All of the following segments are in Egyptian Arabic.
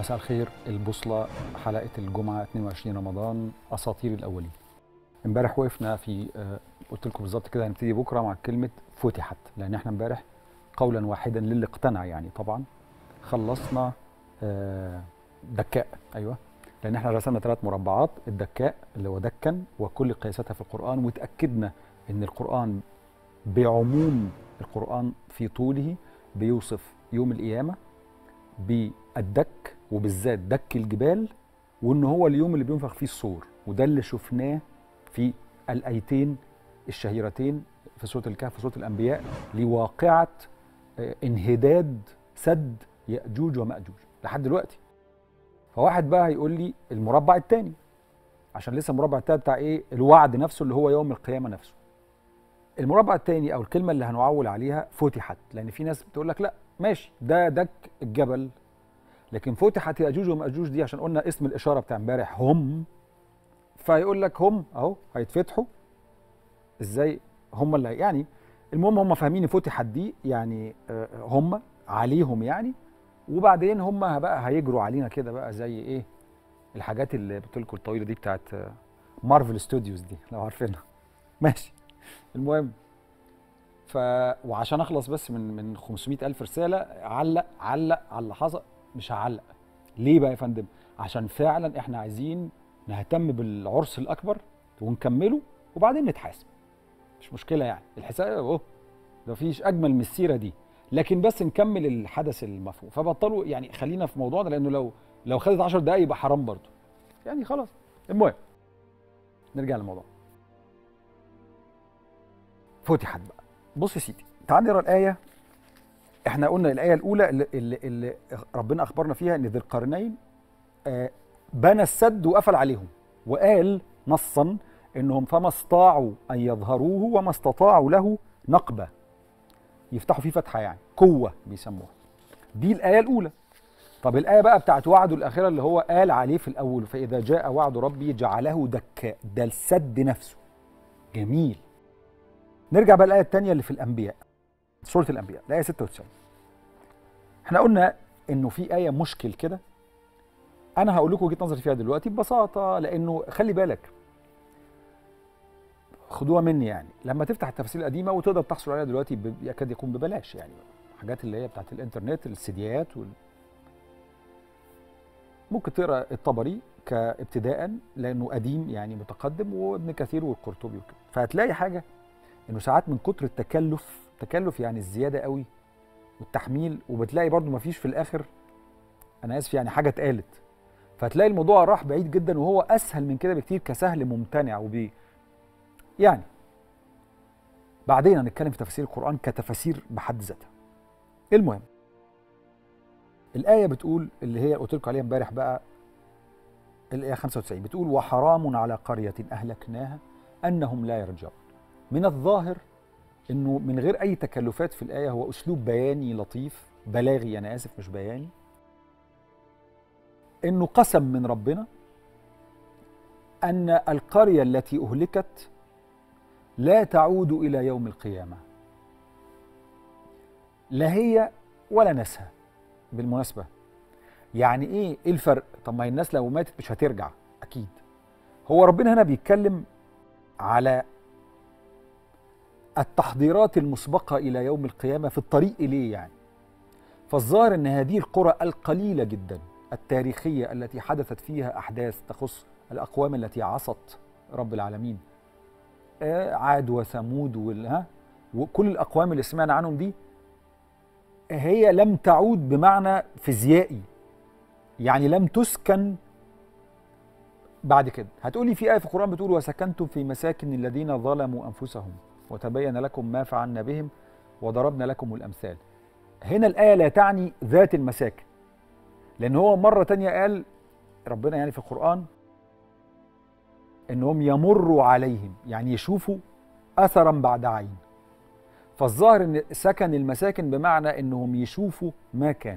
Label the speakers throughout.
Speaker 1: مساء الخير البوصلة حلقة الجمعة 22 رمضان أساطير الأولين امبارح وقفنا في آه، قلت لكم بالظبط كده هنبتدي بكرة مع كلمة فتحت لأن احنا امبارح قولا واحدا للي اقتنع يعني طبعا خلصنا آه، دكاء أيوه لأن احنا رسمنا ثلاث مربعات الدكاء اللي هو دكا وكل قياساتها في القرآن وتأكدنا إن القرآن بعموم القرآن في طوله بيوصف يوم القيامة بالدك وبالذات دك الجبال وان هو اليوم اللي بينفخ فيه الصور وده اللي شفناه في الايتين الشهيرتين في سوره الكهف وسوره الانبياء لواقعه آه، انهداد سد ياجوج وماجوج لحد دلوقتي فواحد بقى هيقول لي المربع الثاني عشان لسه المربع الثاني بتاع ايه الوعد نفسه اللي هو يوم القيامه نفسه المربع الثاني او الكلمه اللي هنعول عليها فتحت لان في ناس بتقول لك لا ماشي ده دك الجبل لكن فتحت ياجوج وماجوج دي عشان قلنا اسم الاشاره بتاع امبارح هم فيقول لك هم اهو هيتفتحوا ازاي هم اللي يعني المهم هم فاهمين فتحت دي يعني آه، هم عليهم يعني وبعدين هم بقى هيجروا علينا كده بقى زي ايه الحاجات اللي قلت لكم الطويله دي بتاعت آه، مارفل ستوديوز دي لو عارفينها ماشي المهم ف وعشان اخلص بس من من 500 الف رساله علق علق على اللي حصل مش هعلق ليه بقى يا فندم عشان فعلا احنا عايزين نهتم بالعرس الاكبر ونكمله وبعدين نتحاسب مش مشكله يعني الحساب اهو مفيش اجمل من السيره دي لكن بس نكمل الحدث المفهوم فبطلوا يعني خلينا في موضوعنا لانه لو لو خدت 10 دقايق يبقى حرام برضه يعني خلاص المهم نرجع للموضوع فتحت بقى بص يا سيدي تعال نقرا الايه احنا قلنا الايه الاولى اللي, اللي, اللي ربنا اخبرنا فيها ان ذي القرنين آه، بنى السد وقفل عليهم وقال نصا انهم فما استطاعوا ان يظهروه وما استطاعوا له نقبه يفتحوا فيه فتحه يعني قوه بيسموها دي الايه الاولى طب الايه بقى بتاعت وعده الاخره اللي هو قال عليه في الاول فاذا جاء وعد ربي جعله دكاء ده السد نفسه جميل نرجع بقى الايه الثانيه اللي في الانبياء سوره الانبياء الايه 96 احنا قلنا انه في ايه مشكل كده انا هقول لكم وجهه نظري فيها دلوقتي ببساطه لانه خلي بالك خدوها مني يعني لما تفتح التفاسير القديمه وتقدر تحصل عليها دلوقتي ب- يكاد يكون ببلاش يعني حاجات اللي هي بتاعت الانترنت السيديات وال... ممكن تقرا الطبري كابتداء لانه قديم يعني متقدم وابن كثير والقرطبي وكده فهتلاقي حاجه انه ساعات من كتر التكلف تكلف يعني الزياده قوي والتحميل وبتلاقي برضو مفيش في الاخر انا اسف يعني حاجه اتقالت فتلاقي الموضوع راح بعيد جدا وهو اسهل من كده بكتير كسهل ممتنع وبي يعني بعدين هنتكلم في تفاسير القران كتفاسير بحد ذاتها المهم الايه بتقول اللي هي قلت لكم عليها امبارح بقى الايه 95 بتقول وحرام على قريه اهلكناها انهم لا يرجعون من الظاهر انه من غير اي تكلفات في الايه هو اسلوب بياني لطيف بلاغي انا اسف مش بياني انه قسم من ربنا ان القريه التي اهلكت لا تعود الى يوم القيامه لا هي ولا ناسها بالمناسبه يعني ايه ايه الفرق طب ما هي الناس لو ماتت مش هترجع اكيد هو ربنا هنا بيتكلم على التحضيرات المسبقة إلى يوم القيامة في الطريق إليه يعني فالظاهر أن هذه القرى القليلة جدا التاريخية التي حدثت فيها أحداث تخص الأقوام التي عصت رب العالمين آه، عاد وثمود وال- ها وكل الأقوام اللي سمعنا عنهم دي هي لم تعود بمعنى فيزيائي يعني لم تسكن بعد كده هتقولي في آية في القرآن بتقول وسكنتم في مساكن الذين ظلموا أنفسهم وتبين لكم ما فعلنا بهم وضربنا لكم الأمثال هنا الآية لا تعني ذات المساكن لأن هو مرة تانية قال ربنا يعني في القرآن إنهم يمروا عليهم يعني يشوفوا أثرا بعد عين فالظاهر إن سكن المساكن بمعنى إنهم يشوفوا ما كان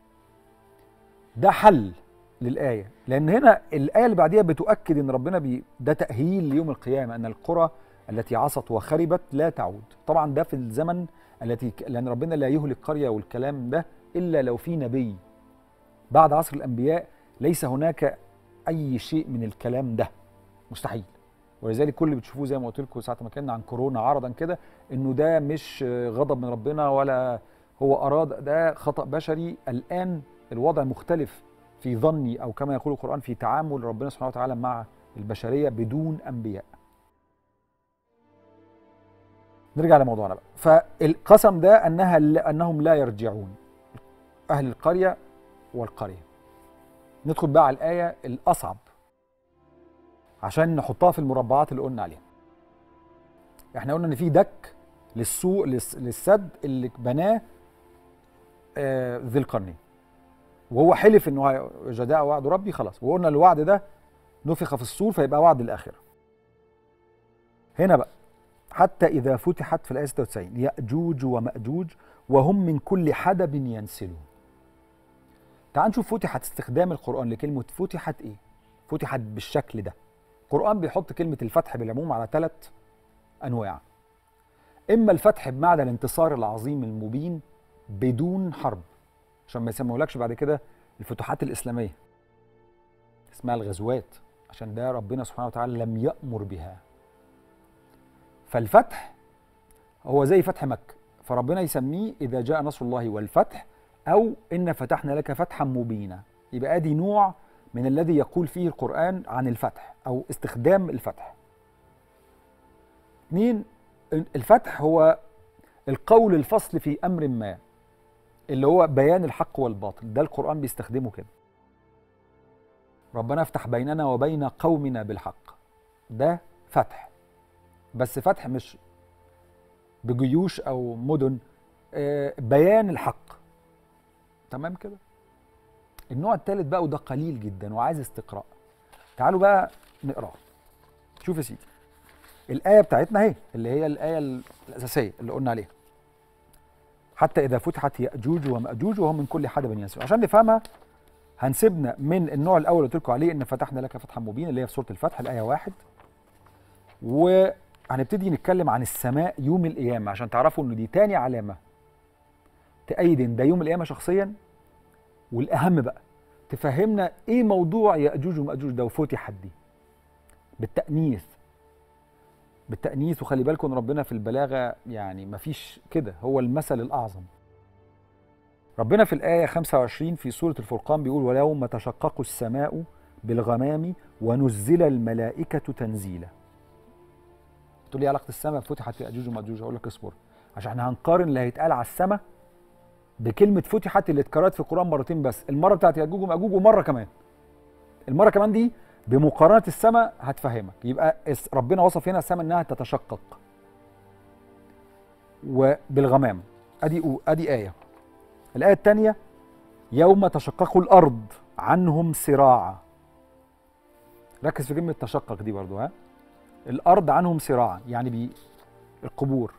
Speaker 1: ده حل للآية لأن هنا الآية اللي بعديها بتؤكد إن ربنا بي ده تأهيل ليوم القيامة أن القرى التي عصت وخربت لا تعود طبعا ده في الزمن التي لأن ربنا لا يهلك قرية والكلام ده إلا لو في نبي بعد عصر الانبياء ليس هناك اي شيء من الكلام ده مستحيل ولذلك كل اللي بتشوفوه زي ما قلت لكم ساعه ما كنا عن كورونا عرضا كده انه ده مش غضب من ربنا ولا هو اراد ده خطا بشري الان الوضع مختلف في ظني او كما يقول القران في تعامل ربنا سبحانه وتعالى مع البشريه بدون انبياء نرجع لموضوعنا بقى فالقسم ده انها انهم لا يرجعون اهل القريه والقريه ندخل بقى على الايه الاصعب عشان نحطها في المربعات اللي قلنا عليها احنا قلنا ان في دك للسوق للسد اللي بناه آه ذي القرنين وهو حلف انه جداء وعد ربي خلاص وقلنا الوعد ده نفخ في الصور فيبقى وعد الاخره هنا بقى حتى اذا فتحت في الايه 96 ياجوج وماجوج وهم من كل حدب ينسلون تعال نشوف فتحت استخدام القران لكلمه فتحت ايه فتحت بالشكل ده القرآن بيحط كلمة الفتح بالعموم على ثلاث أنواع إما الفتح بمعنى الانتصار العظيم المبين بدون حرب عشان ما يسمولكش بعد كده الفتوحات الإسلامية اسمها الغزوات عشان ده ربنا سبحانه وتعالى لم يأمر بها فالفتح هو زي فتح مكة فربنا يسميه إذا جاء نصر الله والفتح أو إن فتحنا لك فتحا مبينا يبقى ادي نوع من الذي يقول فيه القرآن عن الفتح أو استخدام الفتح اثنين الفتح هو القول الفصل في أمر ما اللي هو بيان الحق والباطل ده القرآن بيستخدمه كده ربنا افتح بيننا وبين قومنا بالحق ده فتح بس فتح مش بجيوش أو مدن بيان الحق تمام كده النوع الثالث بقى وده قليل جدا وعايز استقراء تعالوا بقى نقراه شوف يا سيدي الآية بتاعتنا اهي اللي هي الآية الأساسية اللي قلنا عليها حتى إذا فتحت يأجوج ومأجوج وهم من كل حدب ينسون عشان نفهمها هنسيبنا من النوع الأول اللي قلت لكم عليه إن فتحنا لك فتحا مبينا اللي هي في سورة الفتح الآية واحد وهنبتدي نتكلم عن السماء يوم القيامة عشان تعرفوا إن دي تاني علامة تأيد إن ده يوم القيامة شخصيا والأهم بقى تفهمنا إيه موضوع يأجوج ومأجوج ده وفتحت دي بالتأنيث بالتأنيث وخلي بالكم ربنا في البلاغة يعني مفيش كده هو المثل الأعظم ربنا في الآية 25 في سورة الفرقان بيقول ويوم تشقق السماء بالغمام ونزل الملائكة تنزيلا تقول لي علاقة السماء فتحت يأجوج ومأجوج أقول لك اصبر عشان احنا هنقارن اللي هيتقال على السماء بكلمة فتحت اللي اتكررت في القرآن مرتين بس المرة بتاعت يأجوج ومأجوج ومرة كمان المرة كمان دي بمقارنة السماء هتفهمك يبقى ربنا وصف هنا السماء انها تتشقق وبالغمام ادي ادي آية الآية الثانية يوم تشقق الأرض عنهم سراعا ركز في كلمة تشقق دي برضو ها الأرض عنهم سراعا يعني بي القبور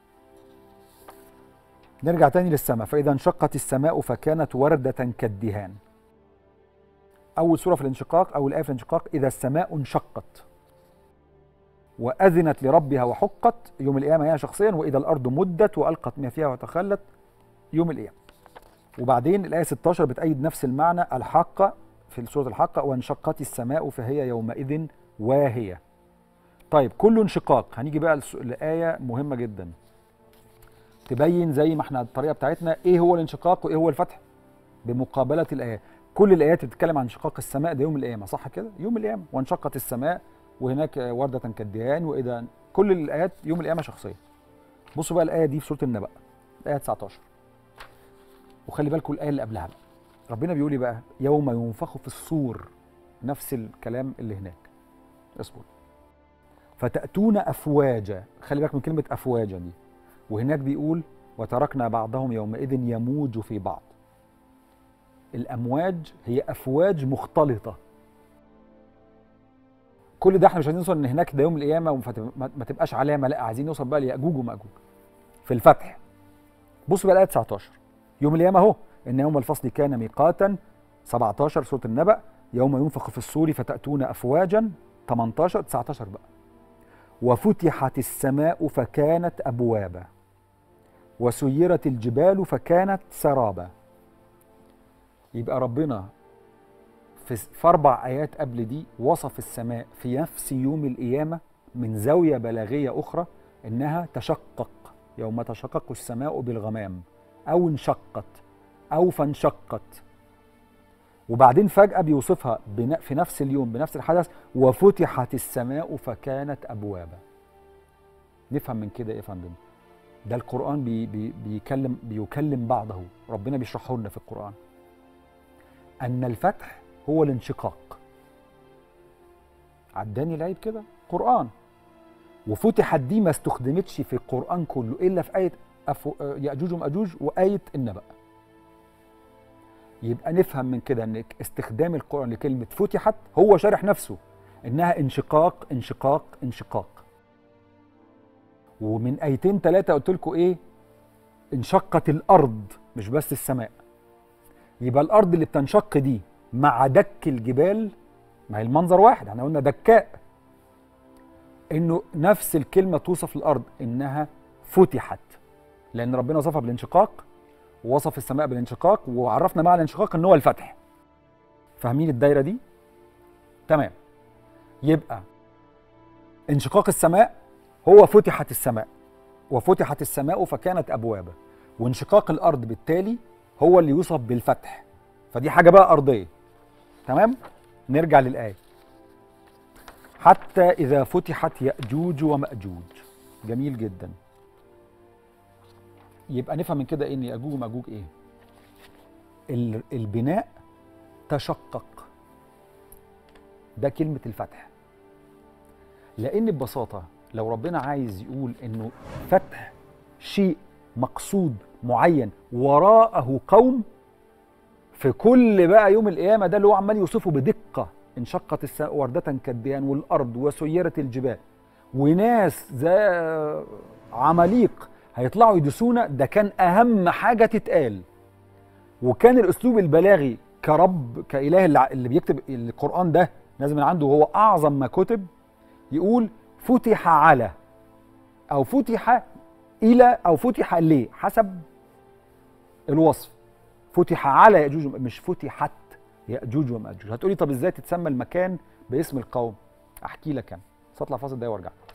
Speaker 1: نرجع تاني للسماء فإذا انشقت السماء فكانت وردة كالدهان أول سورة في الانشقاق أو الآية في الانشقاق إذا السماء انشقت وأذنت لربها وحقت يوم القيامة هي شخصيا وإذا الأرض مدت وألقت ما فيها وتخلت يوم القيامة وبعدين الآية 16 بتأيد نفس المعنى الحاقة في سورة الحاقة وانشقت السماء فهي يومئذ واهية طيب كل انشقاق هنيجي بقى لآية مهمة جدا تبين زي ما احنا الطريقة بتاعتنا ايه هو الانشقاق وايه هو الفتح بمقابلة الآيات كل الآيات بتتكلم عن انشقاق السماء ده يوم القيامة صح كده يوم القيامة وانشقت السماء وهناك وردة كالدهان وإذا كل الآيات يوم القيامة شخصية بصوا بقى الآية دي في سورة النبأ الآية 19 وخلي بالكم الآية اللي قبلها بقى ربنا بيقول بقى يوم ينفخ في الصور نفس الكلام اللي هناك اصبر فتأتون أفواجا خلي بالك من كلمة أفواجا دي وهناك بيقول وتركنا بعضهم يومئذ يموج في بعض الأمواج هي أفواج مختلطة كل ده احنا مش عايزين نوصل ان هناك ده يوم القيامه وما تبقاش علامه لا عايزين نوصل بقى لياجوج وماجوج في الفتح بصوا بقى الايه 19 يوم القيامه اهو ان يوم الفصل كان ميقاتا 17 سوره النبأ يوم ينفخ في الصور فتأتون أفواجا 18 19 بقى وفتحت السماء فكانت أبوابا وسيرت الجبال فكانت سرابا يبقى ربنا في, في اربع ايات قبل دي وصف السماء في نفس يوم القيامه من زاويه بلاغيه اخرى انها تشقق يوم تشقق السماء بالغمام او انشقت او فانشقت وبعدين فجاه بيوصفها بن- في نفس اليوم بنفس الحدث وفتحت السماء فكانت ابوابا نفهم من كده ايه يا فندم ده القران بي بي بيكلم بيكلم بعضه ربنا بيشرحه لنا في القران ان الفتح هو الانشقاق عداني العيب كده قران وفتحت دي ما استخدمتش في القران كله الا في ايه أفو ياجوج وماجوج وايه النبأ يبقى نفهم من كده ان استخدام القران لكلمه فتحت هو شارح نفسه انها انشقاق انشقاق انشقاق ومن ايتين ثلاثه قلت لكم ايه انشقت الارض مش بس السماء يبقى الارض اللي بتنشق دي مع دك الجبال ما هي المنظر واحد احنا قلنا دكاء انه نفس الكلمه توصف الارض انها فتحت لان ربنا وصفها بالانشقاق ووصف السماء بالانشقاق وعرفنا معنى الانشقاق ان هو الفتح فاهمين الدايره دي تمام يبقى انشقاق السماء هو فتحت السماء وفتحت السماء فكانت ابوابا وانشقاق الارض بالتالي هو اللي يوصف بالفتح فدي حاجه بقى ارضيه تمام نرجع للايه حتى اذا فتحت ياجوج وماجوج جميل جدا يبقى نفهم من كده ان ياجوج وماجوج ايه ال- البناء تشقق ده كلمه الفتح لان ببساطه لو ربنا عايز يقول انه فتح شيء مقصود معين وراءه قوم في كل بقى يوم القيامه ده اللي هو عمال يوصفه بدقه انشقت السماء ورده كالديان والارض وسيرت الجبال وناس ذا عماليق هيطلعوا يدسونا ده كان اهم حاجه تتقال وكان الاسلوب البلاغي كرب كاله اللي اللي بيكتب القران ده لازم من عنده هو اعظم ما كتب يقول فتح على او فتح الى او فتح ليه حسب الوصف فتح على ياجوج وم- مش فتحت ياجوج وماجوج هتقولي طب ازاي تتسمى المكان باسم القوم احكي لك انا بس اطلع فاصل ده وارجع